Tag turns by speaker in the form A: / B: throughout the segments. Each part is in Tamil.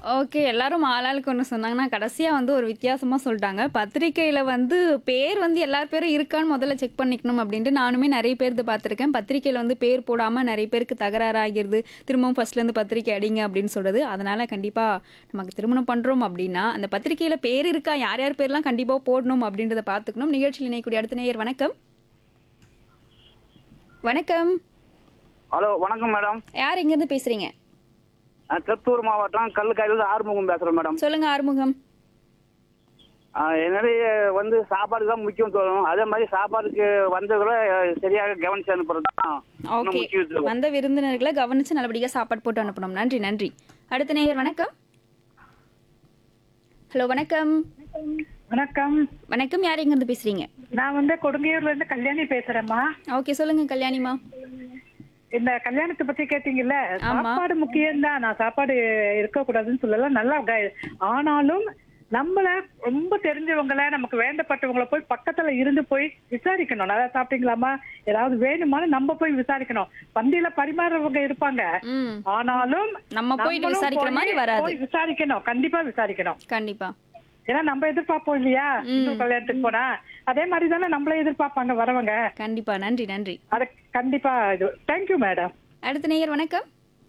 A: ஓகே எல்லாரும் ஆளாளுக்கு ஒன்று சொன்னாங்கன்னா கடைசியாக வந்து ஒரு வித்தியாசமாக சொல்லிட்டாங்க பத்திரிக்கையில் வந்து பேர் வந்து எல்லார் பேரும் இருக்கான்னு முதல்ல செக் பண்ணிக்கணும் அப்படின்ட்டு நானுமே நிறைய பேர்த்து பார்த்துருக்கேன் பத்திரிக்கையில் வந்து பேர் போடாமல் நிறைய பேருக்கு தகராறு ஆகிருது திரும்பவும் ஃபர்ஸ்ட்லேருந்து பத்திரிக்கை அடிங்க அப்படின்னு சொல்கிறது அதனால் கண்டிப்பாக நமக்கு திருமணம் பண்ணுறோம் அப்படின்னா அந்த பத்திரிக்கையில் பேர் இருக்கா யார் யார் பேர்லாம் கண்டிப்பாக போடணும் அப்படின்றத பார்த்துக்கணும் நிகழ்ச்சியில் இணையக்கூடிய அடுத்த நேயர் வணக்கம் வணக்கம்
B: ஹலோ வணக்கம் மேடம்
A: யார் இங்கேருந்து பேசுகிறீங்க
B: நான் திருப்பூர் மாவட்டம் கல்லுக்காயிலிருந்து ஆறுமுகம் பேசுறேன் மேடம்
A: சொல்லுங்கள் ஆறுமுகம்
B: ஆ, என்னுடைய வந்து சாப்பாடு தான் முக்கியம் தோணும் அதே மாதிரி சாப்பாடுக்கு வந்ததுல சரியாக கவனிச்சு அனுப்புறது தான் இன்னும்
A: ஓகே
B: முக்கியத்துவம்
A: வந்த விருந்தினர்களை கவனிச்சு நல்லபடியாக சாப்பாடு போட்டு அனுப்பணும் நன்றி நன்றி அடுத்த நேயர் வணக்கம் ஹலோ வணக்கம்
C: வணக்கம்
A: வணக்கம் யார் இருந்து பேசுறீங்க
C: நான் வந்து கொடுங்கையூர்ல இருந்து கல்யாணி பேசுறேம்மா
A: ஓகே சொல்லுங்க கல்யாணிமா
C: இந்த கல்யாணத்தை பத்தி கேட்டீங்கல்ல
A: ஆமா.
C: சாப்பாடு முக்கியம் தான் நான் சாப்பாடு இருக்க கூடாதுன்னு சொல்லல நல்லா கை- ஆனாலும் நம்மள ரொம்ப தெரிஞ்சவங்கள நமக்கு வேண்டப்பட்டவங்கள போய் பக்கத்துல இருந்து போய் விசாரிக்கணும் நல்லா சாப்பிட்டீங்களாமா ஏதாவது வேணுமான்னு நம்ம போய் விசாரிக்கணும் பந்தியில பரிமாறுறவங்க இருப்பாங்க
A: ம்
C: ஆனாலும்
A: நம்ம போயிட்டு
C: நம்மளும்
A: விசாரிக்கிற
C: போய்-
A: மாதிரி வராது
C: போய் விசாரிக்கணும் கண்டிப்பா விசாரிக்கணும்
A: கண்டிப்பா
C: ஏன்னா நம்ம எதிர்பார்ப்போம் இல்லையா இன்னொரு கல்யாணத்துக்கு போனா அதே மாதிரி தானே நம்மள எதிர்பார்ப்பாங்க வரவங்க
A: கண்டிப்பா நன்றி நன்றி
C: அது கண்டிப்பா இது தேங்க்யூ மேடம்
A: அடுத்த நேயர் வணக்கம்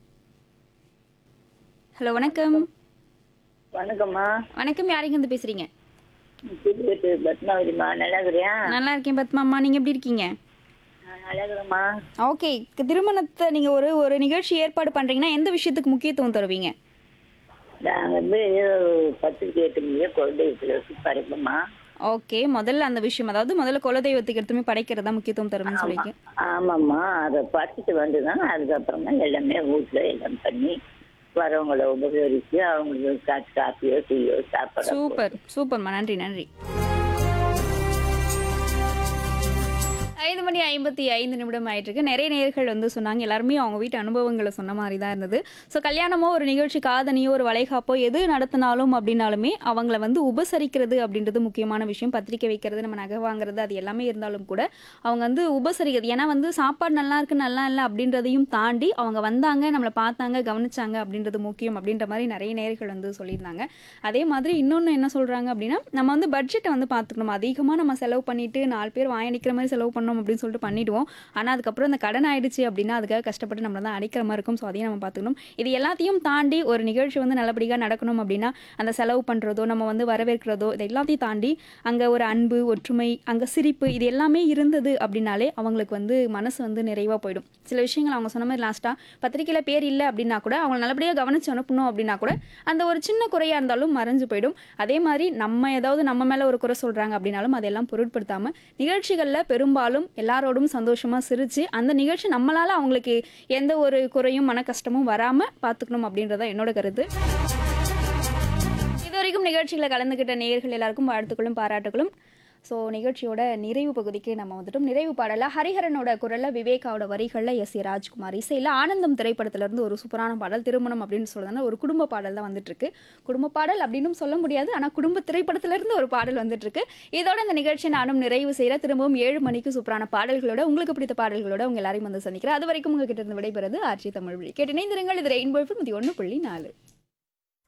A: ஹலோ வணக்கம்
D: வணக்கம்மா
A: வணக்கம் யார் இருந்து பேசுறீங்க
D: புதுக்கட்டு பத்மாவதிம்மா நல்லா இருக்கிறியா
A: நல்லா இருக்கேன் பத்மாம்மா நீங்க எப்படி இருக்கீங்க
D: நான் நல்லா இருக்கிறேம்மா
A: ஓகே திருமணத்தை நீங்க ஒரு ஒரு நிகழ்ச்சி ஏற்பாடு பண்றீங்கன்னா எந்த விஷயத்துக்கு முக்கியத்துவம் தருவீங்க
D: நான் வந்து பத்திரிக்கை எட்டு மணியே குழந்தைகளை படைப்போம்மா
A: ஓகே முதல்ல அந்த விஷயம் அதாவது முதல்ல குலதெய்வத்துக்கு எடுத்துமே படைக்கிறதா முக்கியத்துவம் தருவேன்னு சொல்லியிருக்கேன்
D: ஆமாம்மா அதை படிச்சுட்டு வந்து தான் அதுக்கப்புறம் தான் எல்லாமே வீட்டில் எல்லாம் பண்ணி வரவங்கள உபசரித்து அவங்களுக்கு காசு காப்பியோ டீயோ சாப்பிட
A: சூப்பர் சூப்பர்மா நன்றி நன்றி ஐந்து மணி ஐம்பத்தி ஐந்து நிமிடம் ஆயிட்டு இருக்கு நிறைய நேர்கள் வந்து சொன்னாங்க எல்லாருமே அவங்க வீட்டு அனுபவங்களை சொன்ன மாதிரி தான் இருந்தது ஸோ கல்யாணமோ ஒரு நிகழ்ச்சி காதணியோ ஒரு வளைகாப்போ எது நடத்தினாலும் அப்படின்னாலுமே அவங்கள வந்து உபசரிக்கிறது அப்படின்றது முக்கியமான விஷயம் பத்திரிக்கை வைக்கிறது நம்ம நகை வாங்குறது அது எல்லாமே இருந்தாலும் கூட அவங்க வந்து உபசரிக்கிறது ஏன்னா வந்து சாப்பாடு நல்லா இருக்கு நல்லா இல்லை அப்படின்றதையும் தாண்டி அவங்க வந்தாங்க நம்மளை பார்த்தாங்க கவனிச்சாங்க அப்படின்றது முக்கியம் அப்படின்ற மாதிரி நிறைய நேர்கள் வந்து சொல்லியிருந்தாங்க அதே மாதிரி இன்னொன்று என்ன சொல்கிறாங்க அப்படின்னா நம்ம வந்து பட்ஜெட்டை வந்து பார்த்துக்கணும் அதிகமாக நம்ம செலவு பண்ணிட்டு நாலு பேர் வாயடிக்கிற மாதிரி செலவு பண்ணோம் அப்படின்னு சொல்லிட்டு பண்ணிடுவோம் ஆனால் அதுக்கப்புறம் அந்த கடன் ஆயிடுச்சு அப்படின்னா அதுக்காக கஷ்டப்பட்டு நம்மள தான் அடிக்கிற மாதிரி இருக்கும் ஸோ அதையும் நம்ம பார்த்துக்கணும் இது எல்லாத்தையும் தாண்டி ஒரு நிகழ்ச்சி வந்து நல்லபடியாக நடக்கணும் அப்படின்னா அந்த செலவு பண்ணுறதோ நம்ம வந்து வரவேற்கிறதோ இது எல்லாத்தையும் தாண்டி அங்கே ஒரு அன்பு ஒற்றுமை அங்கே சிரிப்பு இது எல்லாமே இருந்தது அப்படின்னாலே அவங்களுக்கு வந்து மனசு வந்து நிறைவாக போயிடும் சில விஷயங்கள் அவங்க சொன்ன மாதிரி லாஸ்ட்டாக பத்திரிக்கையில் பேர் இல்லை அப்படின்னா கூட அவங்க நல்லபடியாக கவனிச்சு அனுப்பணும் அப்படின்னா கூட அந்த ஒரு சின்ன குறையாக இருந்தாலும் மறைஞ்சு போயிடும் அதே மாதிரி நம்ம ஏதாவது நம்ம மேலே ஒரு குறை சொல்கிறாங்க அப்படின்னாலும் அதெல்லாம் பொருட்படுத்தாமல் நிகழ்ச்சிகளில் பெரும்பாலும் எல்லாரோடும் சந்தோஷமாக சிரித்து அந்த நிகழ்ச்சி நம்மளால் அவங்களுக்கு எந்த ஒரு குறையும் மன கஷ்டமும் வராமல் பார்த்துக்கணும் அப்படின்றதா என்னோட கருத்து இது வரைக்கும் நிகழ்ச்சியில் கலந்துக்கிட்ட நேயர்கள் எல்லாருக்கும் வாழ்த்துக்களும் பாராட்டுகளும் ஸோ நிகழ்ச்சியோட நிறைவு பகுதிக்கு நம்ம வந்துட்டோம் நிறைவு பாடல ஹரிஹரனோட குரலில் விவேகாவோட வரிகளில் எஸ் ஏ ராஜ்குமார் இசையில் ஆனந்தம் திரைப்படத்திலிருந்து ஒரு சூப்பரான பாடல் திருமணம் அப்படின்னு சொல்றதுனால ஒரு குடும்ப பாடல் தான் வந்துட்டு இருக்கு குடும்ப பாடல் அப்படின்னு சொல்ல முடியாது ஆனால் குடும்ப திரைப்படத்திலிருந்து ஒரு பாடல் வந்துட்டு இருக்கு இதோட இந்த நிகழ்ச்சியை நானும் நிறைவு செய்கிற திரும்பவும் ஏழு மணிக்கு சூப்பரான பாடல்களோட உங்களுக்கு பிடித்த பாடல்களோட உங்க எல்லாரையும் வந்து சந்திக்கிறேன் அது வரைக்கும் உங்ககிட்ட இருந்து விடைபெறுது ஆட்சி தமிழ் வழி கேட்டு இணைந்திருங்கள் இது ரெயின்போ இது ஒன்று புள்ளி நாலு